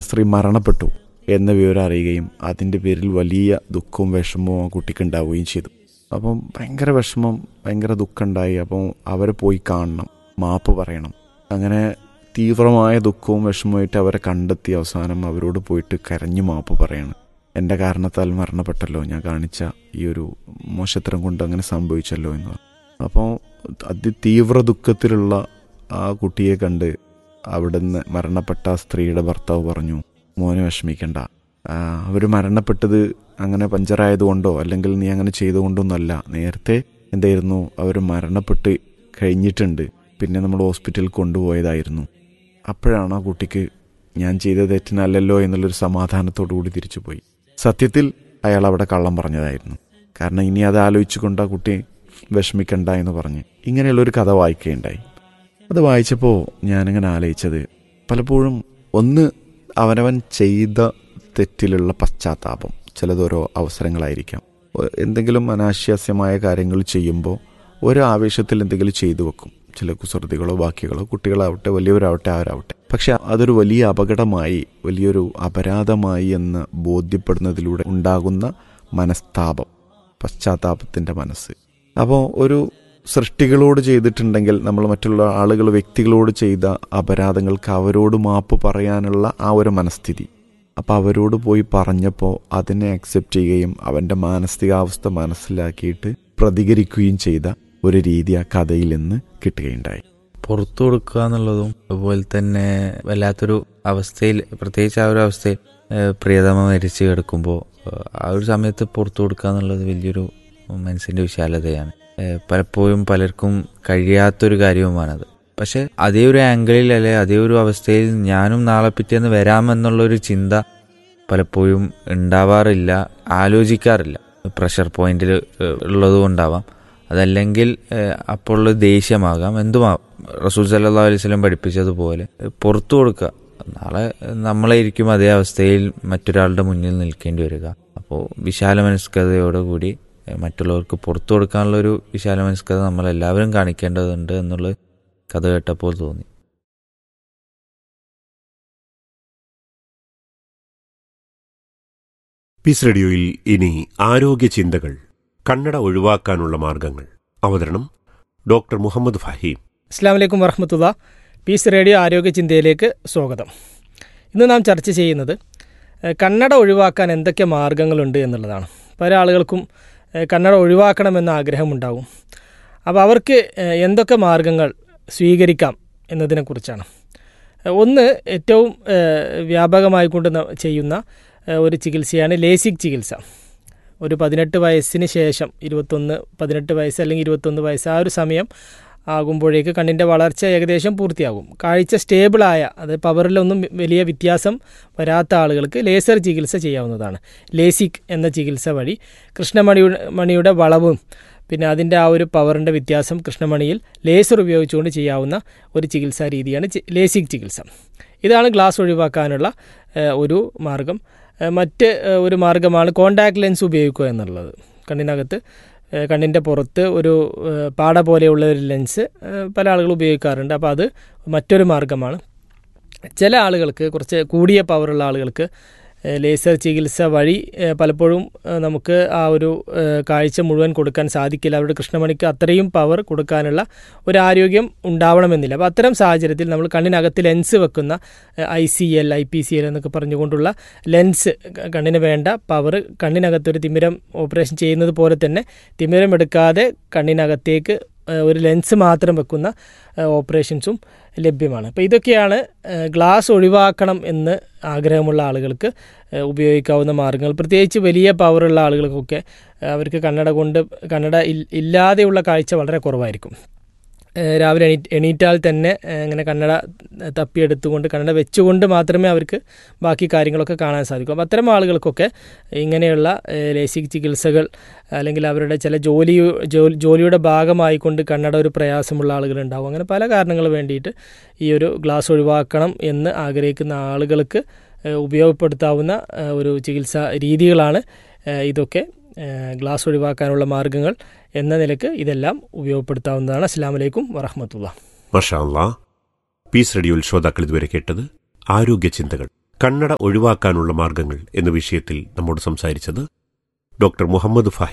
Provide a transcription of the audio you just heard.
സ്ത്രീ മരണപ്പെട്ടു എന്ന വിവരം അറിയുകയും അതിൻ്റെ പേരിൽ വലിയ ദുഃഖവും വിഷമവും ആ കുട്ടിക്ക് ഉണ്ടാവുകയും ചെയ്തു അപ്പം ഭയങ്കര വിഷമം ഭയങ്കര ദുഃഖമുണ്ടായി അപ്പം അവരെ പോയി കാണണം മാപ്പ് പറയണം അങ്ങനെ തീവ്രമായ ദുഃഖവും വിഷമമായിട്ട് അവരെ കണ്ടെത്തി അവസാനം അവരോട് പോയിട്ട് കരഞ്ഞു മാപ്പ് പറയണം എൻ്റെ കാരണത്താൽ മരണപ്പെട്ടല്ലോ ഞാൻ കാണിച്ച ഈ ഒരു മോശത്തരം കൊണ്ട് അങ്ങനെ സംഭവിച്ചല്ലോ എന്ന് പറഞ്ഞു അപ്പോൾ അതിതീവ്ര ദുഃഖത്തിലുള്ള ആ കുട്ടിയെ കണ്ട് അവിടുന്ന് മരണപ്പെട്ട ആ സ്ത്രീയുടെ ഭർത്താവ് പറഞ്ഞു മോനെ വിഷമിക്കണ്ട അവർ മരണപ്പെട്ടത് അങ്ങനെ പഞ്ചറായതുകൊണ്ടോ അല്ലെങ്കിൽ നീ അങ്ങനെ ചെയ്തുകൊണ്ടൊന്നല്ല നേരത്തെ എന്തായിരുന്നു അവർ മരണപ്പെട്ട് കഴിഞ്ഞിട്ടുണ്ട് പിന്നെ നമ്മൾ ഹോസ്പിറ്റലിൽ കൊണ്ടുപോയതായിരുന്നു അപ്പോഴാണ് ആ കുട്ടിക്ക് ഞാൻ ചെയ്ത തെറ്റിനല്ലല്ലോ എന്നുള്ളൊരു സമാധാനത്തോടു കൂടി തിരിച്ചുപോയി സത്യത്തിൽ അയാൾ അവിടെ കള്ളം പറഞ്ഞതായിരുന്നു കാരണം ഇനി അത് ആലോചിച്ചുകൊണ്ട് ആ കുട്ടി വിഷമിക്കണ്ട എന്ന് പറഞ്ഞ് ഇങ്ങനെയുള്ളൊരു കഥ വായിക്കുകയുണ്ടായി അത് വായിച്ചപ്പോൾ ഞാനിങ്ങനെ ആലോചിച്ചത് പലപ്പോഴും ഒന്ന് അവനവൻ ചെയ്ത തെറ്റിലുള്ള പശ്ചാത്താപം ചിലതോരോ അവസരങ്ങളായിരിക്കാം എന്തെങ്കിലും അനാശ്വാസ്യമായ കാര്യങ്ങൾ ചെയ്യുമ്പോൾ ഒരു ആവേശത്തിൽ എന്തെങ്കിലും ചെയ്തു വെക്കും ചില കുസൃതികളോ ബാക്കികളോ കുട്ടികളാവട്ടെ വലിയവരാവട്ടെ ആരാവട്ടെ പക്ഷെ അതൊരു വലിയ അപകടമായി വലിയൊരു അപരാധമായി എന്ന് ബോധ്യപ്പെടുന്നതിലൂടെ ഉണ്ടാകുന്ന മനസ്താപം പശ്ചാത്താപത്തിൻ്റെ മനസ്സ് അപ്പോൾ ഒരു സൃഷ്ടികളോട് ചെയ്തിട്ടുണ്ടെങ്കിൽ നമ്മൾ മറ്റുള്ള ആളുകൾ വ്യക്തികളോട് ചെയ്ത അപരാധങ്ങൾക്ക് അവരോട് മാപ്പ് പറയാനുള്ള ആ ഒരു മനസ്ഥിതി അപ്പോൾ അവരോട് പോയി പറഞ്ഞപ്പോൾ അതിനെ അക്സെപ്റ്റ് ചെയ്യുകയും അവൻ്റെ മാനസികാവസ്ഥ മനസ്സിലാക്കിയിട്ട് പ്രതികരിക്കുകയും ചെയ്ത ഒരു രീതി ആ കഥയിൽ നിന്ന് കിട്ടുകയുണ്ടായി പുറത്തു കൊടുക്കുക എന്നുള്ളതും അതുപോലെ തന്നെ വല്ലാത്തൊരു അവസ്ഥയിൽ പ്രത്യേകിച്ച് ആ ഒരു അവസ്ഥയിൽ പ്രിയതമ മരിച്ചു കിടക്കുമ്പോൾ ആ ഒരു സമയത്ത് പുറത്തു കൊടുക്കുക എന്നുള്ളത് വലിയൊരു മനസ്സിന്റെ വിശാലതയാണ് പലപ്പോഴും പലർക്കും കഴിയാത്തൊരു കാര്യവുമാണത് പക്ഷെ അതേ ഒരു ആംഗിളിൽ അല്ലെ അതേ ഒരു അവസ്ഥയിൽ ഞാനും നാളെ പിറ്റേന്ന് വരാമെന്നുള്ളൊരു ചിന്ത പലപ്പോഴും ഉണ്ടാവാറില്ല ആലോചിക്കാറില്ല പ്രഷർ പോയിന്റിൽ ഉള്ളത് കൊണ്ടാവാം അതല്ലെങ്കിൽ അപ്പോൾ ഉള്ള ദേഷ്യമാകാം എന്തുമാകാം റസൂൽ സല്ലാ അലൈഹി സ്വലം പഠിപ്പിച്ചതുപോലെ പുറത്തു കൊടുക്കുക നാളെ നമ്മളായിരിക്കും അതേ അവസ്ഥയിൽ മറ്റൊരാളുടെ മുന്നിൽ നിൽക്കേണ്ടി വരിക അപ്പോൾ വിശാല മനസ്കതയോടുകൂടി മറ്റുള്ളവർക്ക് പുറത്തു കൊടുക്കാനുള്ള ഒരു വിശാല മനസ്കത നമ്മൾ എല്ലാവരും കാണിക്കേണ്ടതുണ്ട് എന്നുള്ള കഥ കേട്ടപ്പോൾ തോന്നി പീസ് റേഡിയോയിൽ ഇനി ആരോഗ്യ ചിന്തകൾ കണ്ണട ഒഴിവാക്കാനുള്ള മാർഗങ്ങൾ അവതരണം ഡോക്ടർ മുഹമ്മദ് ഫഹീം അസ്സാം വലൈക്കും വറഹമത്തുള്ള പീസ് റേഡിയോ ആരോഗ്യ ചിന്തയിലേക്ക് സ്വാഗതം ഇന്ന് നാം ചർച്ച ചെയ്യുന്നത് കണ്ണട ഒഴിവാക്കാൻ എന്തൊക്കെ മാർഗങ്ങളുണ്ട് എന്നുള്ളതാണ് പല ആളുകൾക്കും കണ്ണട ഒഴിവാക്കണമെന്ന ആഗ്രഹമുണ്ടാകും അപ്പോൾ അവർക്ക് എന്തൊക്കെ മാർഗങ്ങൾ സ്വീകരിക്കാം എന്നതിനെക്കുറിച്ചാണ് ഒന്ന് ഏറ്റവും വ്യാപകമായിക്കൊണ്ട് ചെയ്യുന്ന ഒരു ചികിത്സയാണ് ലേസിക് ചികിത്സ ഒരു പതിനെട്ട് വയസ്സിന് ശേഷം ഇരുപത്തൊന്ന് പതിനെട്ട് വയസ്സ് അല്ലെങ്കിൽ ഇരുപത്തൊന്ന് വയസ്സ് ആ ഒരു സമയം ആകുമ്പോഴേക്ക് കണ്ണിൻ്റെ വളർച്ച ഏകദേശം പൂർത്തിയാകും കാഴ്ച സ്റ്റേബിളായ അത് പവറിലൊന്നും വലിയ വ്യത്യാസം വരാത്ത ആളുകൾക്ക് ലേസർ ചികിത്സ ചെയ്യാവുന്നതാണ് ലേസിക് എന്ന ചികിത്സ വഴി കൃഷ്ണമണിയുടെ മണിയുടെ വളവും പിന്നെ അതിൻ്റെ ആ ഒരു പവറിൻ്റെ വ്യത്യാസം കൃഷ്ണമണിയിൽ ലേസർ ഉപയോഗിച്ചുകൊണ്ട് ചെയ്യാവുന്ന ഒരു ചികിത്സാ രീതിയാണ് ലേസിക് ചികിത്സ ഇതാണ് ഗ്ലാസ് ഒഴിവാക്കാനുള്ള ഒരു മാർഗം മറ്റ് ഒരു മാർഗമാണ് കോണ്ടാക്ട് ലെൻസ് ഉപയോഗിക്കുക എന്നുള്ളത് കണ്ണിനകത്ത് കണ്ണിൻ്റെ പുറത്ത് ഒരു പാട പോലെയുള്ള ഒരു ലെൻസ് പല ആളുകളും ഉപയോഗിക്കാറുണ്ട് അപ്പോൾ അത് മറ്റൊരു മാർഗമാണ് ചില ആളുകൾക്ക് കുറച്ച് കൂടിയ പവറുള്ള ആളുകൾക്ക് ലേസർ ചികിത്സ വഴി പലപ്പോഴും നമുക്ക് ആ ഒരു കാഴ്ച മുഴുവൻ കൊടുക്കാൻ സാധിക്കില്ല അവരുടെ കൃഷ്ണമണിക്ക് അത്രയും പവർ കൊടുക്കാനുള്ള ഒരു ആരോഗ്യം ഉണ്ടാവണമെന്നില്ല അപ്പോൾ അത്തരം സാഹചര്യത്തിൽ നമ്മൾ കണ്ണിനകത്ത് ലെൻസ് വെക്കുന്ന I C L I P C L എന്നൊക്കെ പറഞ്ഞുകൊണ്ടുള്ള ലെൻസ് കണ്ണിന് വേണ്ട പവർ കണ്ണിനകത്തൊരു തിമിരം ഓപ്പറേഷൻ ചെയ്യുന്നത് പോലെ തന്നെ തിമിരം എടുക്കാതെ കണ്ണിനകത്തേക്ക് ഒരു ലെൻസ് മാത്രം വെക്കുന്ന ഓപ്പറേഷൻസും ലഭ്യമാണ് അപ്പോൾ ഇതൊക്കെയാണ് ഗ്ലാസ് ഒഴിവാക്കണം എന്ന് ആഗ്രഹമുള്ള ആളുകൾക്ക് ഉപയോഗിക്കാവുന്ന മാർഗ്ഗങ്ങൾ പ്രത്യേകിച്ച് വലിയ പവറുള്ള ആളുകൾക്കൊക്കെ അവർക്ക് കണ്ണട കൊണ്ട് കണ്ണട ഇല്ലാതെയുള്ള കാഴ്ച വളരെ കുറവായിരിക്കും രാവിലെ എണീ എണീറ്റാൽ തന്നെ ഇങ്ങനെ കണ്ണട തപ്പിയെടുത്തുകൊണ്ട് കണ്ണട വെച്ചുകൊണ്ട് മാത്രമേ അവർക്ക് ബാക്കി കാര്യങ്ങളൊക്കെ കാണാൻ സാധിക്കൂ അപ്പോൾ അത്തരം ആളുകൾക്കൊക്കെ ഇങ്ങനെയുള്ള ലേസിക് ചികിത്സകൾ അല്ലെങ്കിൽ അവരുടെ ചില ജോലി ജോലിയുടെ ഭാഗമായിക്കൊണ്ട് കണ്ണട ഒരു പ്രയാസമുള്ള ആളുകളുണ്ടാവും അങ്ങനെ പല കാരണങ്ങൾ വേണ്ടിയിട്ട് ഈ ഒരു ഗ്ലാസ് ഒഴിവാക്കണം എന്ന് ആഗ്രഹിക്കുന്ന ആളുകൾക്ക് ഉപയോഗപ്പെടുത്താവുന്ന ഒരു ചികിത്സാ രീതികളാണ് ഇതൊക്കെ ഗ്ലാസ് ഒഴിവാക്കാനുള്ള മാർഗങ്ങൾ എന്ന നിലക്ക് ഇതെല്ലാം ഉപയോഗപ്പെടുത്താവുന്നതാണ് അസ്സാം വലൈക്കും വറഹമത്തുള്ള മഷാ പീസ് റേഡിയോയിൽ ശ്രോതാക്കൾ ഇതുവരെ കേട്ടത് ആരോഗ്യ ചിന്തകൾ കണ്ണട ഒഴിവാക്കാനുള്ള മാർഗങ്ങൾ എന്ന വിഷയത്തിൽ നമ്മോട് സംസാരിച്ചത് ഡോക്ടർ മുഹമ്മദ് ഫഹി